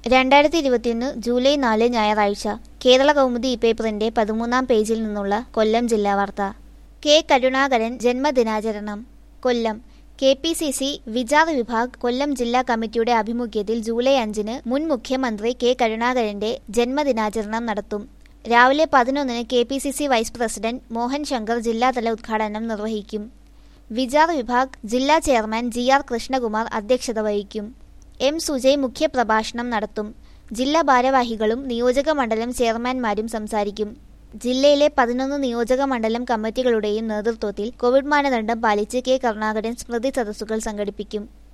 രണ്ടായിരത്തി ഇരുപത്തിയൊന്ന് ജൂലൈ നാല് ഞായറാഴ്ച കേരള കൗമുദി ഈ പേപ്പറിന്റെ പതിമൂന്നാം പേജിൽ നിന്നുള്ള കൊല്ലം ജില്ലാ വാർത്ത കെ കരുണാകരൻ ജന്മദിനാചരണം Kollam K P C C Vichar Vibhag Kollam ജില്ലാ കമ്മിറ്റിയുടെ ആഭിമുഖ്യത്തിൽ ജൂലൈ അഞ്ചിന് മുൻ മുഖ്യമന്ത്രി കെ കരുണാകരന്റെ ജന്മദിനാചരണം നടത്തും രാവിലെ പതിനൊന്നിന് K P C C vice president Mohan Shankar ജില്ലാതല ഉദ്ഘാടനം നിർവഹിക്കും വിചാർ വിഭാഗ് ജില്ലാ ചെയർമാൻ ജി ആർ കൃഷ്ണകുമാർ അധ്യക്ഷത വഹിക്കും എം സുജയ് മുഖ്യപ്രഭാഷണം നടത്തും ജില്ലാ ഭാരവാഹികളും നിയോജക മണ്ഡലം ചെയർമാൻമാരും സംസാരിക്കും ജില്ലയിലെ പതിനൊന്ന് നിയോജക മണ്ഡലം കമ്മിറ്റികളുടെയും നേതൃത്വത്തിൽ കോവിഡ് മാനദണ്ഡം പാലിച്ച് കെ കരുണാകരൻ സ്മൃതി സദസ്സുകൾ സംഘടിപ്പിക്കും